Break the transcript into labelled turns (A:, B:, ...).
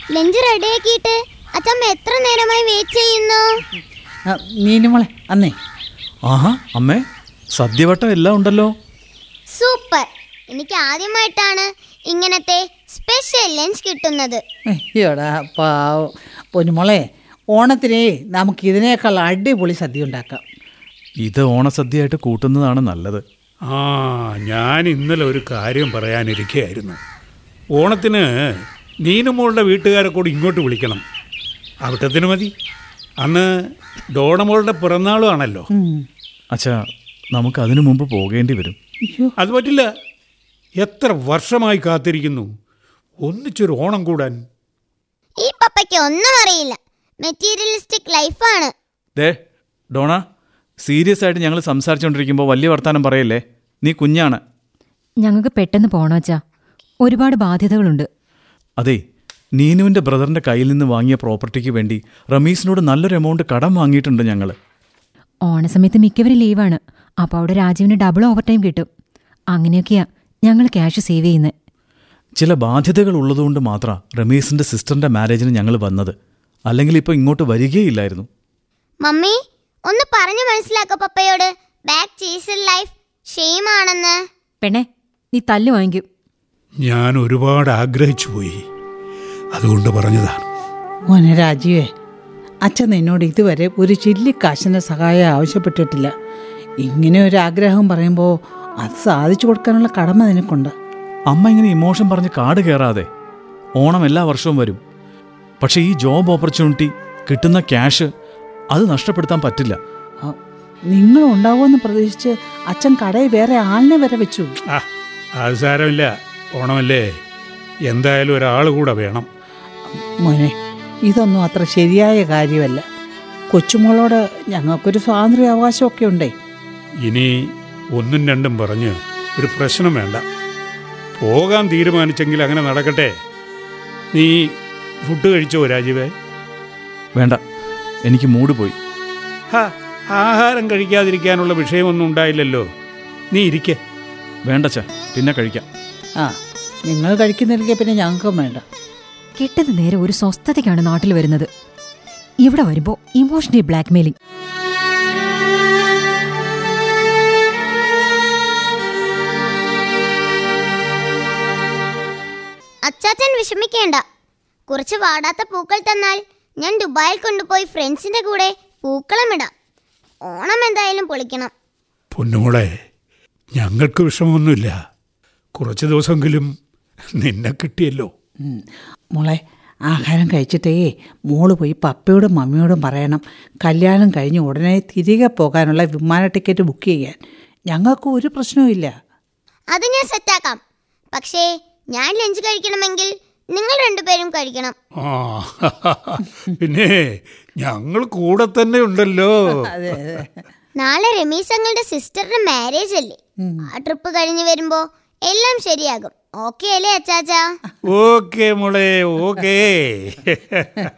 A: Lunch റെഡിയാക്കിയിട്ട് അച്ഛമ്മ എത്ര നേരമായി വെയിറ്റ് ചെയ്യുന്നു
B: ആ, നീനുമോളെ അന്നേ
C: ആഹാ അമ്മേ സദ്യവട്ടം എല്ലാം ഉണ്ടല്ലോ
A: സൂപ്പർ എനിക്ക് ആദ്യമായിട്ടാണ് ഇങ്ങനത്തെ സ്പെഷ്യൽ ലഞ്ച് കിട്ടുന്നത്
B: അയ്യോടാ പാവം പൊന്നുമോളെ ഓണത്തിനേ നമുക്ക് ഇതിനേക്കാൾ അടിപൊളി സദ്യ ഉണ്ടാക്കാം
C: ഇത് ഓണസദ്യയായിട്ട് കൂട്ടുന്നതാണ് നല്ലത്
D: ആ ഞാൻ ഇന്നലെ ഒരു കാര്യം പറയാനിരിക്കുകയായിരുന്നു ഓണത്തിന് നീനുമോളുടെ വീട്ടുകാരെ കൂടി ഇങ്ങോട്ട് വിളിക്കണം അവിട്ടത്തിന് മതി അന്ന് ഡോണമോളുടെ പിറന്നാളും ആണല്ലോ
B: ഉം.
C: അച്ഛാ നമുക്ക് അതിനു മുമ്പ് പോകേണ്ടി വരും
B: അയ്യോ
D: അത് പറ്റില്ല എത്ര വർഷമായി കാത്തിരിക്കുന്നു ഒന്നിച്ചൊരു ഓണം കൂടാൻ
A: ഈ പപ്പയ്ക്ക് ഒന്നും അറിയില്ല മെറ്റീരിയലിസ്റ്റിക് ലൈഫാണ്
C: ദേ ഡോണ സീരിയസ് ആയിട്ട് ഞങ്ങൾ സംസാരിച്ചുകൊണ്ടിരിക്കുമ്പോൾ വലിയ വർത്താനം പറയല്ലേ നീ കുഞ്ഞാണ്
E: ഞങ്ങൾക്ക് പെട്ടെന്ന് പോണോ അച്ഛാ ഒരുപാട് ബാധ്യതകളുണ്ട്
C: അതെ നീനുവിൻ്റെ ബ്രദറിൻ്റെ കയ്യിൽ നിന്ന് വാങ്ങിയ പ്രോപ്പർട്ടിക്ക് വേണ്ടി റമീസിനോട് നല്ലൊരു എമൗണ്ട് കടം വാങ്ങിയിട്ടുണ്ട് ഞങ്ങൾ
E: ഓണസമയത്ത് മിക്കവരും ലീവാണ് അപ്പോൾ അവിടെ രാജീവിന് ഡബിൾ ഓവർ ടൈം കിട്ടും അങ്ങനെയൊക്കെയാ ഞങ്ങൾ ക്യാഷ് സേവ് ചെയ്യുന്നത്
C: ചില ബാധ്യതകൾ ഉള്ളതുകൊണ്ട് മാത്രമാണ് റമീസിൻ്റെ സിസ്റ്ററിൻ്റെ മാരേജിന് ഞങ്ങൾ വന്നത് അല്ലെങ്കിൽ ഇപ്പോൾ ഇങ്ങോട്ട് വരികയില്ലായിരുന്നു
A: മമ്മി ഒന്ന് പറഞ്ഞു മനസ്സിലാക്കോ പപ്പയോട് ബാക്ക് ചീസൽ ലൈഫ് ഷെയിം ആണെന്ന്
E: പെണ്ണെ നീ തല്ല് വാങ്ങിക്കും
D: ഞാൻ ഒരുപാട് ആഗ്രഹിച്ചു പോയി അതുകൊണ്ട് പറഞ്ഞതാണ്
B: മോനെ രാജീവേ അച്ഛൻ നിന്നോട് ഇതുവരെ ഒരു ചില്ലിക്കാശിൻ്റെ സഹായം ആവശ്യപ്പെട്ടിട്ടില്ല ഇങ്ങനെ ഒരു ആഗ്രഹം പറയുമ്പോൾ അത് സാധിച്ചു കൊടുക്കാനുള്ള കടമ നിനക്കുണ്ട്
C: അമ്മ ഇങ്ങനെ ഇമോഷൻ പറഞ്ഞ് കാട് കയറാതെ ഓണം എല്ലാ വർഷവും വരും പക്ഷേ ഈ ജോബ് ഓപ്പർച്യൂണിറ്റി കിട്ടുന്ന ക്യാഷ് അത് നഷ്ടപ്പെടുത്താൻ പറ്റില്ല
B: ആ, നിങ്ങൾ ഉണ്ടാവുമെന്ന് പ്രതീക്ഷിച്ച് അച്ഛൻ കടയിൽ വേറെ ആളിനെ വരെ വെച്ചു
D: ആ അത് സാരമില്ല ഓണമല്ലേ എന്തായാലും ഒരാൾ കൂടെ വേണം
B: മോനെ ഇതൊന്നും അത്ര ശരിയായ കാര്യമല്ല കൊച്ചുമോളോട് ഞങ്ങൾക്കൊരു സ്വാതന്ത്ര്യ അവകാശമൊക്കെ ഉണ്ടേ
D: ഇനി ഒന്നും രണ്ടും പറഞ്ഞ് ഒരു പ്രശ്നം വേണ്ട പോകാൻ തീരുമാനിച്ചെങ്കിൽ അങ്ങനെ നടക്കട്ടെ നീ ഫുഡ് കഴിച്ചോ രാജീവേ
C: വേണ്ട എനിക്ക് മൂഡ് പോയി
D: ഹാ ആഹാരം കഴിക്കാതിരിക്കാനുള്ള വിഷയമൊന്നും ഉണ്ടായില്ലല്ലോ നീ ഇരിക്കെ
C: വേണ്ടച്ച പിന്നെ കഴിക്കാം
B: ആ നിങ്ങൾ കഴിക്കുന്നില്ലെങ്കിൽ പിന്നെ ഞങ്ങൾക്കും വേണ്ട
E: കിട്ടുന്ന നേരെ ഒരു സ്വസ്ഥതയ്ക്കാണ് നാട്ടിൽ വരുന്നത് ഇവിടെ വരുമ്പോൾ ഇമോഷണലി ബ്ലാക്ക്മെയിലിംഗ്
A: അച്ചാച്ചൻ വിഷമിക്കേണ്ട കുറച്ച് വാടാത്ത പൂക്കൾ തന്നാൽ ഞാൻ ദുബായിൽ കൊണ്ടുപോയി ഫ്രണ്ട്സിന്റെ കൂടെ പൂക്കളമിടാം ഓണം എന്തായാലും പൊളിക്കണം
D: പൊന്നുമോളെ ഞങ്ങൾക്ക് വിഷമമൊന്നുമില്ല കുറച്ച് ദിവസമെങ്കിലും നിന്നെ കിട്ടിയല്ലോ
B: ഉം. മോളെ ആഹാരം കഴിച്ചിട്ടേ മോള് പോയി പപ്പയോടും മമ്മിയോടും പറയണം കല്യാണം കഴിഞ്ഞ് ഉടനെ തിരികെ പോകാനുള്ള വിമാന ടിക്കറ്റ് ബുക്ക് ചെയ്യാൻ ഞങ്ങൾക്ക് ഒരു പ്രശ്നവുമില്ല
A: അത് ഞാൻ സെറ്റാക്കാം പക്ഷേ ഞാൻ ലഞ്ച് കഴിക്കണമെങ്കിൽ നിങ്ങൾ രണ്ടുപേരും കഴിക്കണം
D: ആ പിന്നെ ഞങ്ങൾ കൂടെ തന്നെ ഉണ്ടല്ലോ
B: അതെ അതെ
A: നാളെ രമീസ് അങ്ങളുടെ സിസ്റ്ററിന്റെ മാരേജ് അല്ലേ ആ ട്രിപ്പ് കഴിഞ്ഞ് വരുമ്പോ എല്ലാം ശരിയാകും ഓക്കെ അല്ലേ അച്ചാച്ചാ
D: ഓക്കെ മോളെ ഓക്കേ